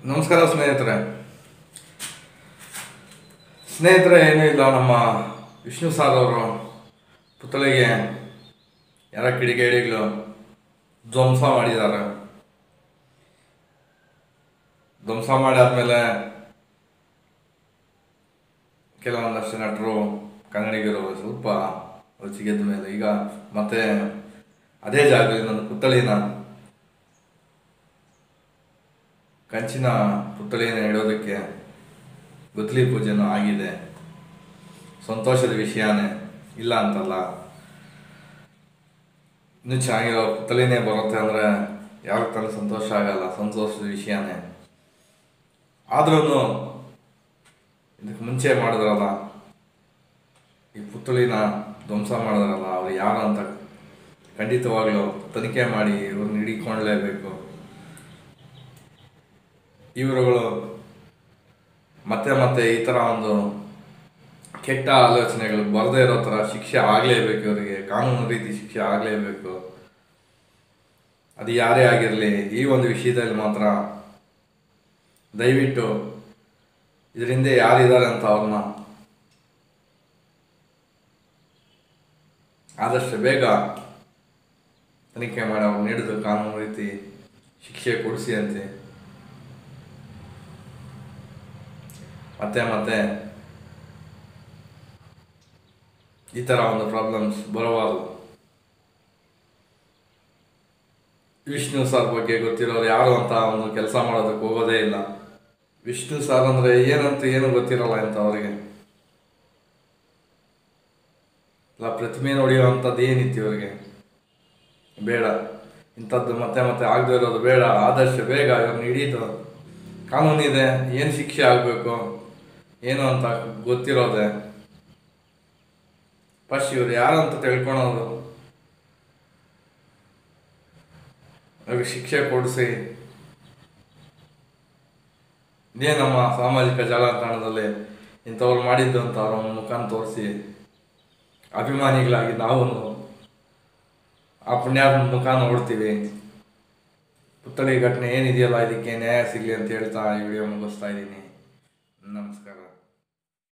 ನಮಸ್ಕಾರ ಸ್ನೇಹಿತರೆ ಸ್ನೇಹಿತರೆ ಏನೂ ಇಲ್ಲ ನಮ್ಮ ವಿಷ್ಣು ಸಾರ್ ಅವರು ಪುತ್ಥಳಿಗೆ ಯಾರ ಕಿಡಿಗೇಡಿಗಳು ಧ್ವಂಸ ಮಾಡಿದ್ದಾರೆ ಧ್ವಂಸ ಮಾಡಿ ಆದಮೇಲೆ ಕೆಲವೊಂದಷ್ಟು ನಟರು ಕನ್ನಡಿಗರು ಸ್ವಲ್ಪ ರುಚಿಗೆದ್ದ ಮೇಲೆ ಈಗ ಮತ್ತೆ ಅದೇ ಜಾಗದಲ್ಲಿ ನನ್ನ ಪುತ್ಥಳಿನ ಕಂಚಿನ ಪುತ್ಥಳಿಯನ್ನು ಇಡೋದಕ್ಕೆ ಗುದ್ದಲಿ ಪೂಜೆನೂ ಆಗಿದೆ ಸಂತೋಷದ ವಿಷಯನೇ ಇಲ್ಲ ಅಂತಲ್ಲ ಇನ್ನೂ ಚೆನ್ನಾಗಿರೋ ಪುತ್ಥಳಿನೇ ಬರುತ್ತೆ ಅಂದರೆ ಯಾರ ತಾನೇ ಸಂತೋಷ ಆಗಲ್ಲ ಸಂತೋಷದ ವಿಷಯನೇ ಆದ್ರೂ ಇದಕ್ಕೆ ಮುಂಚೆ ಮಾಡಿದ್ರಲ್ಲ ಈ ಪುತ್ಥಳಿನ ಧ್ವಂಸ ಮಾಡಿದ್ರಲ್ಲ ಅವ್ರು ಯಾರು ಅಂತ ಖಂಡಿತವಾಗ್ಲೂ ತನಿಖೆ ಮಾಡಿ ಇವ್ರನ್ನ ಹಿಡಿಕೊಳ್ಳೇಬೇಕು ಇವರುಗಳು ಮತ್ತೆ ಮತ್ತೆ ಈ ಥರ ಒಂದು ಕೆಟ್ಟ ಆಲೋಚನೆಗಳು ಬರದೇ ಇರೋ ಥರ ಶಿಕ್ಷೆ ಆಗಲೇಬೇಕು ಇವರಿಗೆ ಕಾನೂನು ರೀತಿ ಶಿಕ್ಷೆ ಆಗಲೇಬೇಕು ಅದು ಯಾರೇ ಆಗಿರಲಿ ಈ ಒಂದು ವಿಷಯದಲ್ಲಿ ಮಾತ್ರ ದಯವಿಟ್ಟು ಇದರಿಂದ ಯಾರಿದ್ದಾರೆ ಅಂತ ಅವ್ರನ್ನ ಆದಷ್ಟು ಬೇಗ ತನಿಖೆ ಮಾಡಿ ಅವ್ರು ನೀಡಿದ ಕಾನೂನು ರೀತಿ ಶಿಕ್ಷೆ ಕೊಡಿಸಿ ಅಂತೆ ಮತ್ತೆ ಮತ್ತೆ ಈ ಥರ ಒಂದು ಪ್ರಾಬ್ಲಮ್ಸ್ ಬರಬಾರದು ವಿಷ್ಣು ಸರ್ ಬಗ್ಗೆ ಗೊತ್ತಿರೋರು ಯಾರು ಅಂತ ಒಂದು ಕೆಲಸ ಮಾಡೋದಕ್ಕೆ ಹೋಗೋದೇ ಇಲ್ಲ ವಿಷ್ಣು ಸರ್ ಅಂದರೆ ಏನಂತ ಏನು ಗೊತ್ತಿರಲ್ಲ ಅಂತ ಅವರಿಗೆ ಇಲ್ಲ ಪ್ರತಿಮೆ ನೋಡಿಯುವಂಥದ್ದು ಏನಿತ್ತು ಇವರಿಗೆ ಬೇಡ ಇಂಥದ್ದು ಮತ್ತೆ ಮತ್ತೆ ಆಗದೆ ಇರೋದು ಬೇಡ ಆದಷ್ಟು ಬೇಗ ಇವ್ರನ್ನ ಹಿಡೀತು ಕಾನೂನಿದೆ ಏನು ಶಿಕ್ಷೆ ಆಗಬೇಕು ಏನು ಅಂತ ಗೊತ್ತಿರೋದೆ ಫಸ್ಟ್ ಇವ್ರು ಯಾರು ಅಂತ ತಿಳ್ಕೊಳೋದು ಅವ್ರಿಗೆ ಶಿಕ್ಷೆ ಕೊಡಿಸಿ ಇದೇ ನಮ್ಮ ಸಾಮಾಜಿಕ ಜಾಲತಾಣದಲ್ಲಿ ಇಂಥವ್ರು ಮಾಡಿದ್ದು ಅಂತ ಅವ್ರ ಮುಖಾನ್ ತೋರಿಸಿ ಅಭಿಮಾನಿಗಳಾಗಿ ನಾವು ಆ ಪುಣ್ಯಾತ್ಮ ಮುಖ ನೋಡ್ತೀವಿ ಪುತ್ಥಳಿ ಘಟನೆ ಏನಿದೆಯಲ್ಲ ಇದಕ್ಕೆ ನ್ಯಾಯ ಸಿಗಲಿ ಅಂತ ಹೇಳ್ತಾ ಈ ವಿಡಿಯೋ ಮುಗಿಸ್ತಾ ಇದ್ದೀನಿ ನಮಸ್ಕಾರ